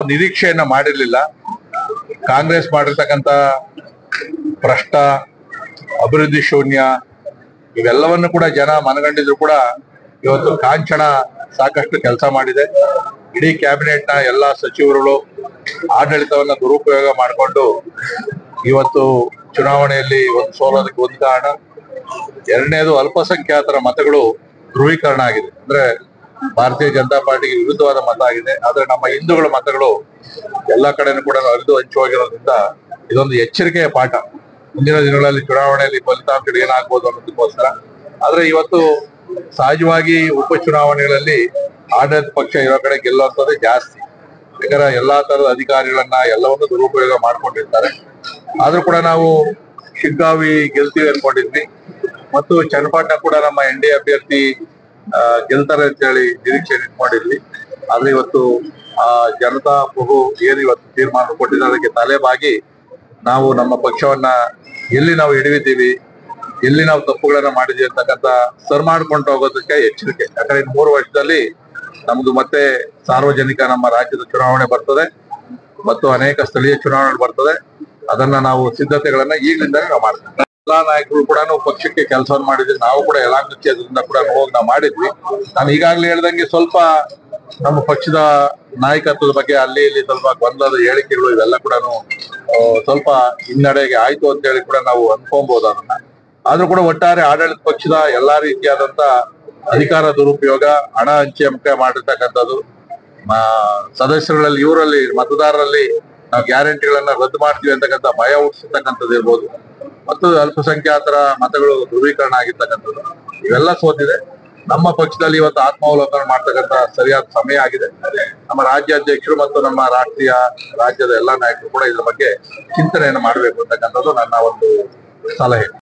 ನಿರೀಕ್ಷೆಯನ್ನ ಮಾಡಿರ್ಲಿಲ್ಲ ಕಾಂಗ್ರೆಸ್ ಮಾಡಿರ್ತಕ್ಕಂಥ ಭ್ರಷ್ಟ ಅಭಿವೃದ್ಧಿ ಶೂನ್ಯ ಇವೆಲ್ಲವನ್ನು ಕೂಡ ಜನ ಮನಗಂಡಿದ್ರು ಕೂಡ ಇವತ್ತು ಕಾಂಚನ ಸಾಕಷ್ಟು ಕೆಲಸ ಮಾಡಿದೆ ಇಡೀ ಕ್ಯಾಬಿನೆಟ್ ನ ಎಲ್ಲಾ ಸಚಿವರುಗಳು ಆಡಳಿತವನ್ನ ದುರುಪಯೋಗ ಮಾಡಿಕೊಂಡು ಇವತ್ತು ಚುನಾವಣೆಯಲ್ಲಿ ಒಂದು ಸೋಲೋದಕ್ಕೆ ಒಂದು ಕಾರಣ ಎರಡನೇದು ಅಲ್ಪಸಂಖ್ಯಾತರ ಮತಗಳು ಧ್ರುವೀಕರಣ ಆಗಿದೆ ಅಂದ್ರೆ ಭಾರತೀಯ ಜನತಾ ಪಾರ್ಟಿಗೆ ವಿರುದ್ಧವಾದ ಮತ ಆಗಿದೆ ಆದ್ರೆ ನಮ್ಮ ಹಿಂದೂಗಳ ಮತಗಳು ಎಲ್ಲಾ ಕಡೆನೂ ಕೂಡ ಹರಿದು ಹಂಚುವಾಗಿರೋದ್ರಿಂದ ಇದೊಂದು ಎಚ್ಚರಿಕೆಯ ಪಾಠ ಮುಂದಿನ ದಿನಗಳಲ್ಲಿ ಚುನಾವಣೆಯಲ್ಲಿ ಫಲಿತಾಂಶಗಳು ಏನಾಗ್ಬೋದು ಅನ್ನೋದಕ್ಕೋಸ್ಕರ ಆದ್ರೆ ಇವತ್ತು ಸಹಜವಾಗಿ ಉಪಚುನಾವಣೆಗಳಲ್ಲಿ ಆಡಳಿತ ಪಕ್ಷ ಇರೋ ಕಡೆ ಗೆಲ್ಲುವಂಥದ್ದೇ ಜಾಸ್ತಿ ಯಾಕಂದ್ರೆ ಎಲ್ಲಾ ತರದ ಅಧಿಕಾರಿಗಳನ್ನ ಎಲ್ಲವನ್ನೂ ದುರುಪಯೋಗ ಮಾಡ್ಕೊಂಡಿರ್ತಾರೆ ಆದ್ರೂ ಕೂಡ ನಾವು ಶಿಗ್ಗಾವಿ ಗೆಲ್ತೀವಿ ಅನ್ಕೊಂಡಿದ್ವಿ ಮತ್ತು ಚನ್ನಪಟ್ಟಣ ಕೂಡ ನಮ್ಮ ಎನ್ ಡಿ ಅಭ್ಯರ್ಥಿ ಆ, ಗೆಲ್ತಾರೆ ಅಂತ ಹೇಳಿ ನಿರೀಕ್ಷೆ ಇಟ್ಕೊಂಡಿದ್ವಿ ಆದ್ರೆ ಇವತ್ತು ಆ ಜನತಾ ಬಹು ಏನು ಇವತ್ತು ತೀರ್ಮಾನ ಕೊಟ್ಟಿದ್ದಾರೆ ಅದಕ್ಕೆ ತಲೆಬಾಗಿ ನಾವು ನಮ್ಮ ಪಕ್ಷವನ್ನ ಎಲ್ಲಿ ನಾವು ಹಿಡಿದಿದ್ದೀವಿ ಎಲ್ಲಿ ನಾವು ತಪ್ಪುಗಳನ್ನ ಮಾಡಿದೀವಿ ಅಂತಕ್ಕಂಥ ಸರ್ ಮಾಡ್ಕೊಂಡು ಹೋಗೋದಕ್ಕೆ ಎಚ್ಚರಿಕೆ ಯಾಕಂದ್ರೆ ಇನ್ನು ಮೂರು ವರ್ಷದಲ್ಲಿ ನಮ್ದು ಮತ್ತೆ ಸಾರ್ವಜನಿಕ ನಮ್ಮ ರಾಜ್ಯದ ಚುನಾವಣೆ ಬರ್ತದೆ ಮತ್ತು ಅನೇಕ ಸ್ಥಳೀಯ ಚುನಾವಣೆ ಬರ್ತದೆ ಅದನ್ನ ನಾವು ಸಿದ್ಧತೆಗಳನ್ನ ಈಗಲಿಂದಾನೇ ನಾವು ಮಾಡ್ತೀವಿ ಎಲ್ಲಾ ನಾಯಕರು ಕೂಡ ಪಕ್ಷಕ್ಕೆ ಕೆಲಸವನ್ನು ಮಾಡಿದ್ವಿ ನಾವು ಕೂಡ ಯಲಾಂಕ ಕ್ಷೇತ್ರದಿಂದ ಕೂಡ ಹೋಗಿ ನಾವು ಮಾಡಿದ್ವಿ ನಾನು ಈಗಾಗಲೇ ಹೇಳ್ದಂಗೆ ಸ್ವಲ್ಪ ನಮ್ಮ ಪಕ್ಷದ ನಾಯಕತ್ವದ ಬಗ್ಗೆ ಅಲ್ಲಿ ಇಲ್ಲಿ ಸ್ವಲ್ಪ ಗೊಂದಲದ ಹೇಳಿಕೆಗಳು ಇವೆಲ್ಲ ಕೂಡ ಸ್ವಲ್ಪ ಹಿನ್ನಡೆಗೆ ಆಯ್ತು ಅಂತ ಹೇಳಿ ಕೂಡ ನಾವು ಅನ್ಕೊಬಹುದು ಅದನ್ನ ಆದ್ರೂ ಕೂಡ ಒಟ್ಟಾರೆ ಆಡಳಿತ ಪಕ್ಷದ ಎಲ್ಲಾ ರೀತಿಯಾದಂತ ಅಧಿಕಾರ ದುರುಪಯೋಗ ಹಣ ಹಂಚಿಕೆ ಮಾಡಿರ್ತಕ್ಕಂಥದ್ದು ಆ, ಸದಸ್ಯರಲ್ಲಿ ಇವರಲ್ಲಿ ಮತದಾರರಲ್ಲಿ ನಾವು ಗ್ಯಾರಂಟಿಗಳನ್ನ ರದ್ದು ಮಾಡ್ತೀವಿ ಅಂತಕ್ಕಂಥ ಭಯ ಹುಟ್ಟಿಸ್ತಕ್ಕಂಥದ್ದು ಇರ್ಬೋದು ಮತ್ತು ಅಲ್ಪಸಂಖ್ಯಾತರ ಮತಗಳು ಧ್ರುವೀಕರಣ ಆಗಿರ್ತಕ್ಕಂಥದ್ದು ಇವೆಲ್ಲ ಸೋತಿದೆ ನಮ್ಮ ಪಕ್ಷದಲ್ಲಿ ಇವತ್ತು ಆತ್ಮಾವಲೋಕನ ಮಾಡ್ತಕ್ಕಂಥ ಸರಿಯಾದ ಸಮಯ ಆಗಿದೆ ನಮ್ಮ ರಾಜ್ಯಾಧ್ಯಕ್ಷರು ಮತ್ತು ನಮ್ಮ ರಾಷ್ಟ್ರೀಯ ರಾಜ್ಯದ ಎಲ್ಲಾ ನಾಯಕರು ಕೂಡ ಇದ್ರ ಬಗ್ಗೆ ಚಿಂತನೆಯನ್ನು ಮಾಡಬೇಕು ಅಂತಕ್ಕಂಥದ್ದು ನನ್ನ ಒಂದು ಸಲಹೆ